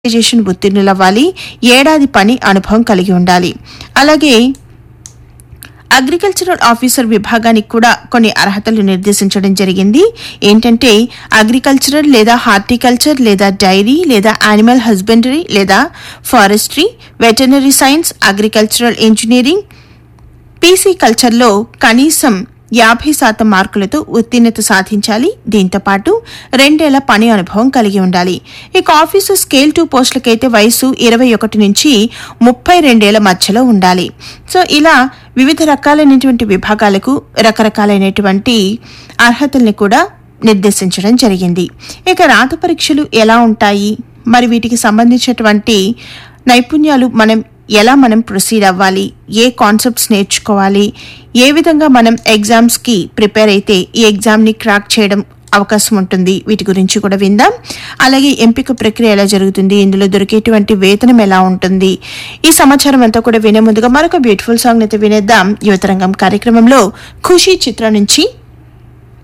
graduation ఉత్తీర్ణులవ్వాలి ఏడాది పని అనుభవం కలిగి ఉండాలి అలాగే అగ్రికల్చరల్ ఆఫీసర్ విభాగానికి కూడా కొన్ని అర్హతలు నిర్దేశించడం జరిగింది ఏంటంటే అగ్రికల్చరల్ లేదా హార్టికల్చర్ లేదా డైరీ లేదా యానిమల్ హస్బెండరీ లేదా forestry veterinary science agricultural engineering పీసీ కల్చర్లో కనీసం యాభై శాతం మార్కులతో ఉత్తీర్ణత సాధించాలి దీంతో పాటు రెండేళ్ల పని అనుభవం కలిగి ఉండాలి ఇక ఆఫీసు స్కేల్ టూ పోస్టులకైతే వయసు ఇరవై ఒకటి నుంచి ముప్పై రెండేళ్ల మధ్యలో ఉండాలి సో ఇలా వివిధ రకాలైనటువంటి విభాగాలకు రకరకాలైనటువంటి అర్హతల్ని కూడా నిర్దేశించడం జరిగింది ఇక రాత పరీక్షలు ఎలా ఉంటాయి మరి వీటికి సంబంధించినటువంటి నైపుణ్యాలు మనం ఎలా మనం ప్రొసీడ్ అవ్వాలి ఏ కాన్సెప్ట్స్ నేర్చుకోవాలి ఏ విధంగా మనం ఎగ్జామ్స్కి ప్రిపేర్ అయితే ఈ ఎగ్జామ్ని క్రాక్ చేయడం అవకాశం ఉంటుంది వీటి గురించి కూడా విందాం అలాగే ఎంపిక ప్రక్రియ ఎలా జరుగుతుంది ఇందులో దొరికేటువంటి వేతనం ఎలా ఉంటుంది ఈ సమాచారం అంతా కూడా వినే ముందుగా మరొక బ్యూటిఫుల్ సాంగ్ అయితే వినేద్దాం యువతరంగం కార్యక్రమంలో ఖుషీ చిత్రం నుంచి